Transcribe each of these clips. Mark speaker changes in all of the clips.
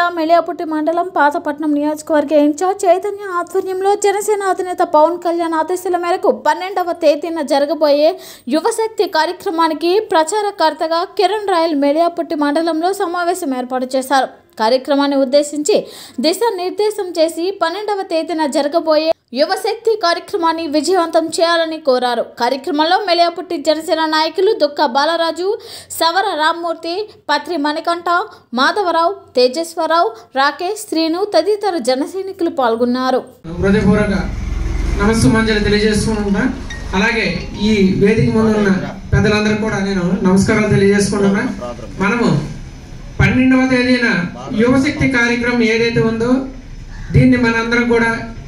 Speaker 1: జిల్లా మెలియాపుట్టి మండలం పాతపట్నం నియోజకవర్గ ఇన్ఛార్జ్ చైతన్య ఆధ్వర్యంలో జనసేన అధినేత పవన్ కళ్యాణ్ ఆదేశాల మేరకు పన్నెండవ తేదీన జరగబోయే యువశక్తి కార్యక్రమానికి ప్రచారకర్తగా కిరణ్ రాయల్ మెలియాపుట్టి మండలంలో సమావేశం ఏర్పాటు చేశారు కార్యక్రమాన్ని ఉద్దేశించి దిశానిర్దేశం చేసి పన్నెండవ తేదీన జరగబోయే యువశక్తి కార్యక్రమాన్ని విజయవంతం చేయాలని కోరారు కార్యక్రమంలో మెలియాపుట్టి జనసేన నాయకులు దుక్క బాలరాజు సవర రామ్మూర్తి పత్రి మణికంఠ మాధవరావు తేజేశ్వరరావు రాకేష్ శ్రీను తదితర జనసైనికులు పాల్గొన్నారు
Speaker 2: హృదయపూర్వక నమస్సు మంజలు తెలియజేసుకుంటున్నా అలాగే ఈ వేదిక ముందు ఉన్న పెద్దలందరూ కూడా నేను నమస్కారాలు తెలియజేసుకుంటున్నా మనము పన్నెండవ తేదీన యువశక్తి కార్యక్రమం ఏదైతే ఉందో దీన్ని మనందరం కూడా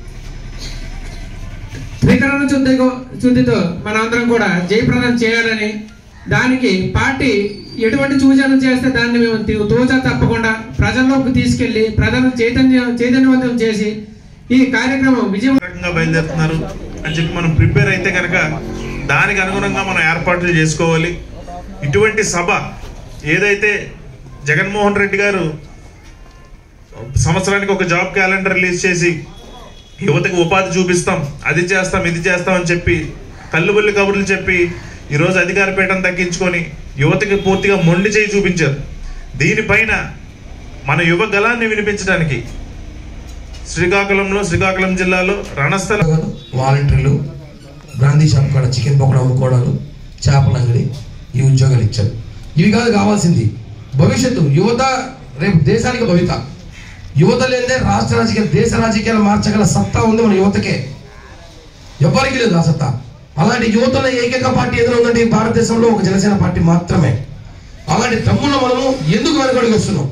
Speaker 2: త్రికరణ శుద్ధితో శుద్ధితో మనందరం కూడా జయప్రదం చేయాలని దానికి పార్టీ ఎటువంటి సూచనలు చేస్తే దాన్ని మేము తి- తూచా తప్పకుండా ప్రజల్లోకి తీసుకెళ్లి ప్రజలను చైతన్య చైతన్యవంతం చేసి ఈ కార్యక్రమం విజయం
Speaker 3: రకంగా బయలుదేరుతున్నారు అని చెప్పి మనం ప్రిపేర్ అయితే కనుక దానికి అనుగుణంగా మనం ఏర్పాట్లు చేసుకోవాలి ఇటువంటి సభ ఏదైతే జగన్మోహన్ రెడ్డి గారు సంవత్సరానికి ఒక జాబ్ క్యాలెండర్ రిలీజ్ చేసి యువతకు ఉపాధి చూపిస్తాం అది చేస్తాం ఇది చేస్తాం అని చెప్పి కల్లుబల్లి కబుర్లు చెప్పి ఈరోజు అధికార పీఠం తగ్గించుకొని యువతకి పూర్తిగా మొండి చేయి చూపించారు దీనిపైన మన యువ గలాన్ని వినిపించడానికి శ్రీకాకుళంలో శ్రీకాకుళం జిల్లాలో రణస్థల
Speaker 4: ఉద్యోగాలు, వాలంటీర్లు బ్రాందీ షాప్ కాడ చికెన్ పకోడా అమ్ముకోవడాలు చేపల అంగడి ఈ ఉద్యోగాలు ఇచ్చారు ఇవి కాదు కావాల్సింది భవిష్యత్తు యువత రేపు దేశానికి భవిత యువత లేదే రాష్ట్ర రాజకీయాలు దేశ రాజకీయాలు మార్చగల సత్తా ఉంది మన యువతకే ఎవరికి లేదు ఆ సత్తా అలాంటి యువతలో ఏకైక పార్టీ ఎదురు ఉందంటే ఈ భారతదేశంలో ఒక జనసేన పార్టీ మాత్రమే అలాంటి తమ్ముళ్ళు మనము ఎందుకు వెనకడికి వస్తున్నాం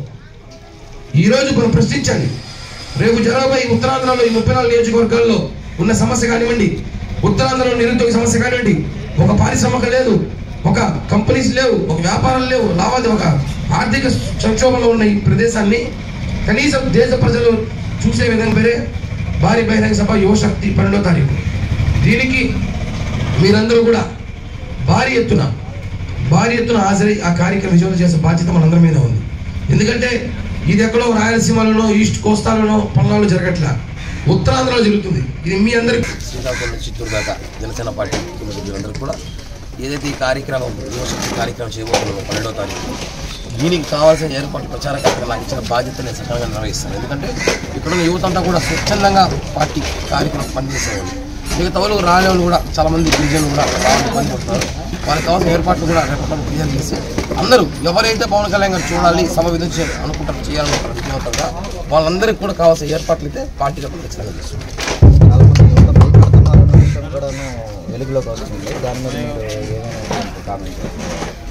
Speaker 4: ఈ రోజు మనం ప్రశ్నించండి రేపు జరగబోయే ఈ ఉత్తరాంధ్రలో ఈ ముప్పై నాలుగు నియోజకవర్గాల్లో ఉన్న సమస్య కానివ్వండి ఉత్తరాంధ్రలో నిరుద్యోగ సమస్య కానివ్వండి ఒక పారిశ్రామిక లేదు ఒక కంపెనీస్ లేవు ఒక వ్యాపారాలు లేవు లావాదేవీ ఒక ఆర్థిక సంక్షోభంలో ఉన్న ఈ ప్రదేశాన్ని కనీసం దేశ ప్రజలు చూసే విధంగా పేరే భారీ బహిరంగ సభ యువశక్తి పన్నెండో తారీఖు దీనికి మీరందరూ కూడా భారీ ఎత్తున భారీ ఎత్తున హాజరై ఆ కార్యక్రమం విజయవంతం చేసే బాధ్యత మనందరి మీద ఉంది ఎందుకంటే ఇది ఎక్కడో రాయలసీమలోనో ఈస్ట్ కోస్తాలోనో పల్నాడులో జరగట్లా ఉత్తరాంధ్రలో జరుగుతుంది ఇది మీ అందరికి
Speaker 5: శ్రీకాకుళం చిత్తూరు దాకా జనసేన పార్టీ కుటుంబ సభ్యులందరూ కూడా ఏదైతే ఈ కార్యక్రమం యువశక్తి కార్యక్రమం చేయబోతున్నామో పన్నెండవ తారీఖు దీనికి కావాల్సిన ఏర్పాటు ప్రచార కార్యక్రమం నాకు ఇచ్చిన బాధ్యత నేను సక్రమంగా నిర్వహిస్తాను ఎందుకంటే ఇక్కడున్న యువత అంతా కూడా స్వచ్ఛందంగా పార్టీ కార్యక్రమం పనిచేసేవాళ్ళు మిగతా వాళ్ళు రాని వాళ్ళు కూడా చాలా మంది గిరిజనులు కూడా బాగా ఇబ్బంది పడుతున్నారు వాళ్ళకి కావాల్సిన ఏర్పాట్లు కూడా రేపటి క్లియర్ చేసి అందరూ ఎవరైతే పవన్ కళ్యాణ్ గారు చూడాలి సభ విధించాలి అనుకుంటారు చేయాలనుకుంటారు విజయవంతంగా వాళ్ళందరికీ కూడా కావాల్సిన ఏర్పాట్లు అయితే పార్టీ తరఫున ఖచ్చితంగా చేస్తుంది
Speaker 6: చాలా మంది యువత భయపడుతున్నారన్న విషయం కూడాను వెలుగులోకి వస్తుంది దాని మీద మీరు ఏమైనా కామెంట్